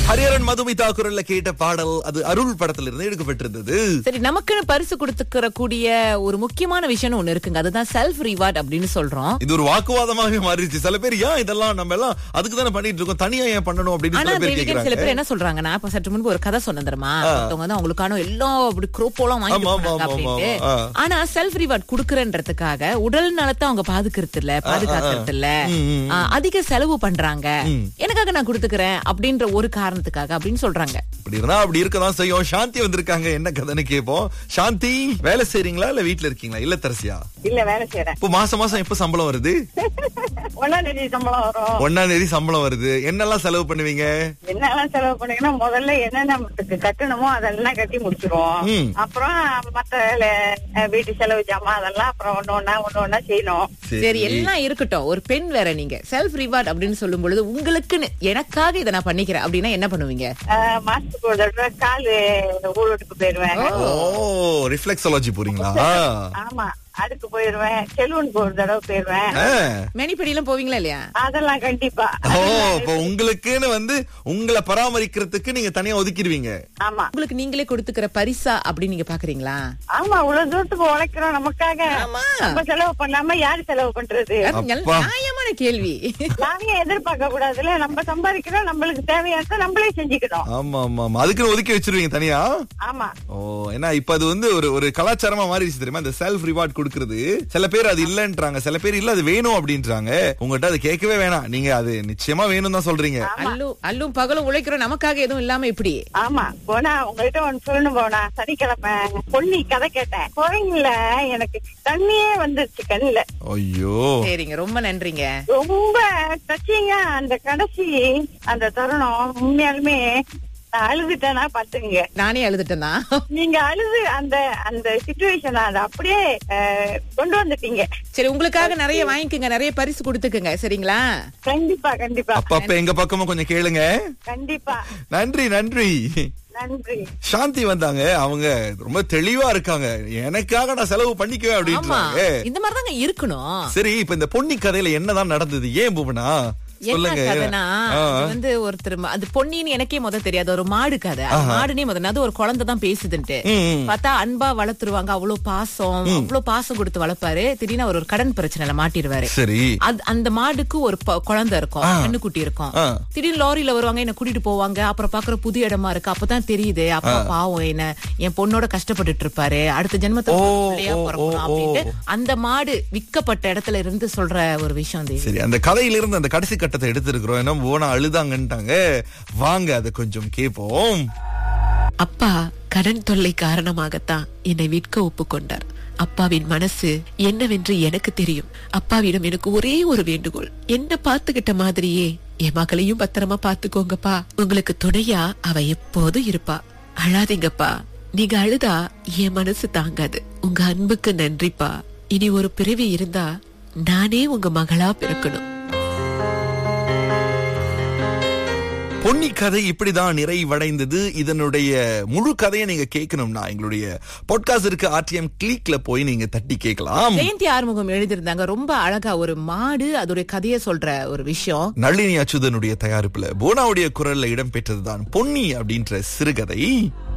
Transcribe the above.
ஹரிஹரன் மதுமிதா குரல்ல கேட்ட பாடல் அது அருள் படத்திலிருந்து எடுக்கப்பட்டிருந்தது சரி நமக்குன்னு பரிசு கொடுத்துக்கிற கூடிய ஒரு முக்கியமான விஷயம் ஒண்ணு இருக்குங்க அதுதான் செல்ஃப் ரிவார்ட் அப்படின்னு சொல்றோம் இது ஒரு வாக்குவாதமாவே மாறிடுச்சு சில பேர் ஏன் இதெல்லாம் நம்ம எல்லாம் அதுக்கு தானே பண்ணிட்டு இருக்கோம் தனியா ஏன் பண்ணணும் அப்படின்னு ஆனா சில பேர் தேவிகன் சில கேக்குறாங்க பேர் என்ன சொல்றாங்கன்னா இப்ப சற்று முன்பு ஒரு கதை சொன்னேன் தெரியுமா ஒருத்தவங்க வந்து அவங்களுக்கான எல்லாம் அப்படி குரோப்போலாம் வாங்கி ஆமா, ஆமா, கொடுக்குறாங்க ஆமா, அப்படின்ட்டு ஆமா, ஆ. ஆனா செல்ஃப் ரிவார்ட் குடுக்கறன்றதுக்காக உடல் நலத்தை அவங்க பாதுகாக்கிறது இல்ல பாதுகாக்கிறது இல்ல ஆ, அதிக செலவு பண்றாங்க எனக்காக நான் கொடுத்துக்கிறேன் அப்படின்ற ஒரு காரணத்துக்காக அப்படின்னு சொல்றாங்க இப்படி இருந்தா அப்படி இருக்கதான் செய்யும் சாந்தி வந்திருக்காங்க என்ன கதைன்னு கேட்போம் சாந்தி வேலை செய்றீங்களா இல்ல வீட்ல இருக்கீங்களா இல்ல தரசியா இல்ல வேலை செய்யறேன் இப்போ மாசம் மாசம் எப்ப சம்பளம் வருது ஒன்னாம் தேதி சம்பளம் வரும் ஒன்னாம் தேதி சம்பளம் வருது என்னெல்லாம் செலவு பண்ணுவீங்க என்னெல்லாம் செலவு பண்ணீங்கன்னா முதல்ல என்னென்ன நமக்கு கட்டணுமோ அதெல்லாம் கட்டி முடிச்சிருவோம் ம். அப்புறம் மத்த வேலை, அஹ், வீட்டு செலவு ஜாமான் அதெல்லாம் அப்புறம் ஒண்ணு ஒண்ணா ஒண்ணு ஒண்ணா செய்யணும் சரி எல்லாம் இருக்கட்டும் ஒரு பெண் வேற நீங்க செல்ஃப் ரிவார்ட் அப்படின்னு சொல்லும் பொழுது உங்களுக்குன்னு எனக்காக இதை நான் பண்ணிக்கிறேன் அப்படின்னா என்ன பண்ணுவீங்க அஹ், மாசத்துக்கு ஒரு தடவை காலு ஊழலுக்கு போயிருவேன் ஓ ரிஃப்ளெக்ஸாலஜி போறீங்களா ஆமா அதுக்கு போயிருவேன் செலூனுக்கு ஒரு தடவை போயிருவேன் ஆ. மெனிப்படியெல்லாம் போவீங்களா இல்லையா அதெல்லாம் கண்டிப்பா ஓ இப்போ உங்களுக்குன்னு வந்து உங்களை பராமரிக்கிறதுக்கு நீங்க தனியா ஒதுக்கிடுவீங்க ஆமா உங்களுக்கு நீங்களே கொடுத்துக்கிற பரிசா அப்படின்னு நீங்க பாக்குறீங்களா ஆமா இவ்வளவு தூரத்துக்கு உழைக்கிறோம் நமக்காக ஆமா. நம்ம செலவு பண்ணாம யாரு செலவு பண்றது அது நல்ல அப்பா. நியாயமான கேள்வி நாங்க எதிர்பார்க்க கூடாதுல நம்ம சம்பாதிக்கிறோம் நம்மளுக்கு தேவையானதை நம்மளே செஞ்சுக்கணும் ஆமா ஆமா ஆமா அதுக்குன்னு ஒதுக்கி வச்சிருவீங்க தனியா ஆமா ஓ ஏன்னா இப்ப அது வந்து ஒரு ஒரு கலாச்சாரமா மாறிடுச்சு தெரியுமா இந்த செல்ஃப் ரிவார்ட் கொடுக்கறது சில பேர் அது இல்லன்றாங்க சில பேர் இல்ல அது வேணும் அப்படின்றாங்க உங்ககிட்ட அது கேட்கவே வேணாம் நீங்க அது நிச்சயமா வேணும் தான் சொல்றீங்க அல்லும் அல்லும் பகலும் உழைக்கிறோம் நமக்காக எதுவும் இல்லாம இப்படி ஆமா போனா உங்ககிட்ட ஒண்ணு சொல்லணும் போனா சனிக்கிழமை பொன்னி கதை கேட்டேன் குழந்தைங்கள எனக்கு தண்ணியே வந்துருச்சு கண்ணுல ஐயோ சரிங்க ரொம்ப நன்றிங்க ரொம்ப டச்சிங்கா அந்த கடைசி அந்த தருணம் உண்மையாலுமே நான் அழுதுட்டேனா பாத்துங்க நானே அழுதுட்டேன் தான் நீங்க அழுது அந்த அந்த சுச்சுவேஷன் அதை அப்படியே அஹ், கொண்டு வந்துட்டீங்க சரி உங்களுக்காக நிறைய வாங்கிக்கோங்க நிறைய பரிசு கொடுத்துக்குங்க சரிங்களா கண்டிப்பா கண்டிப்பா அப்பப்ப எங்க பக்கமும் கொஞ்சம் கேளுங்க கண்டிப்பா நன்றி நன்றி நன்றி சாந்தி வந்தாங்க அவங்க ரொம்ப தெளிவா இருக்காங்க எனக்காக நான் செலவு பண்ணிக்குவேன் ஆமா அப்படின்றாங்க இந்த மாதிரிதாங்க இருக்கணும் சரி இப்ப இந்த பொன்னி கதையில என்னதான் நடந்தது ஏன் பூபனா என்ன சொல்லுங்க கதைனா ஆ. அது வந்து ஒருத்தர் ம- அது பொன்னின்னு எனக்கே முத தெரியாது ஒரு மாடு கதை அது மாடுனே முத அது ஒரு குழந்தை தான் பேசுதுன்ட்டு ம். பார்த்தா அன்பா வளர்த்துருவாங்க அவ்வளவு பாசம் அவ்வளவு பாசம் கொடுத்து வளர்ப்பாரு திடீர்னு அவர் ஒரு கடன் பிரச்சனைல மாட்டிடுவாரு சரி அது அந்த மாடுக்கு ஒரு ப- குழந்தை இருக்கும் கண்ணுக்குட்டி இருக்கும் ஆ. திடீர்னு லாரியில வருவாங்க என்ன கூட்டிட்டு போவாங்க அப்புறம் பாக்குற புது இடமா இருக்கு அப்பதான் தெரியுது அப்பா பாவம் என்ன என் பொண்ணோட கஷ்டப்பட்டுட்டு இருப்பாரு அடுத்த ஜென்மத்துல ஓ, பிள்ளையா ஓ, பிறக்கணும் ஓ, அப்படின்ட்டு அந்த மாடு விற்கப்பட்ட இடத்துல இருந்து சொல்ற ஒரு விஷயம் தேவி சரி அந்த கதையிலிருந்து அந்த கடைசி கட்டத்தை எடுத்திருக்கிறோம் ஏன்னா போனா அழுதாங்கன்ட்டாங்க வாங்க அதை கொஞ்சம் கேட்போம் அப்பா கடன் தொல்லை காரணமாகத்தான் என்னை விற்க ஒப்புக்கொண்டார் அப்பாவின் மனசு என்னவென்று எனக்கு தெரியும் அப்பாவிடம் எனக்கு ஒரே ஒரு வேண்டுகோள் என்ன பாத்துக்கிட்ட மாதிரியே என் மகளையும் பத்திரமா பாத்துக்கோங்கப்பா உங்களுக்கு துணையா அவ எப்போதும் இருப்பா அழாதீங்கப்பா நீங்க அழுதா என் மனசு தாங்காது உங்க அன்புக்கு நன்றிப்பா இனி ஒரு பிறவி இருந்தா நானே உங்க மகளா பிறக்கணும் பொன்னி கதை இப்படிதான் நிறைவடைந்தது இதனுடைய முழு கதையை நீங்க கேட்கணும்னா எங்களுடைய பாட்காஸ்ட் இருக்கு ஆர்டிஎம் கிளிக்ல போய் நீங்க தட்டி கேட்கலாம் ஜெயந்தி ஆறுமுகம் எழுதியிருந்தாங்க ரொம்ப அழகா ஒரு மாடு அதோட கதையை சொல்ற ஒரு விஷயம் நளினி அச்சுதனுடைய தயாரிப்புல போனாவுடைய குரல்ல இடம்பெற்றதுதான் பொன்னி அப்படின்ற சிறுகதை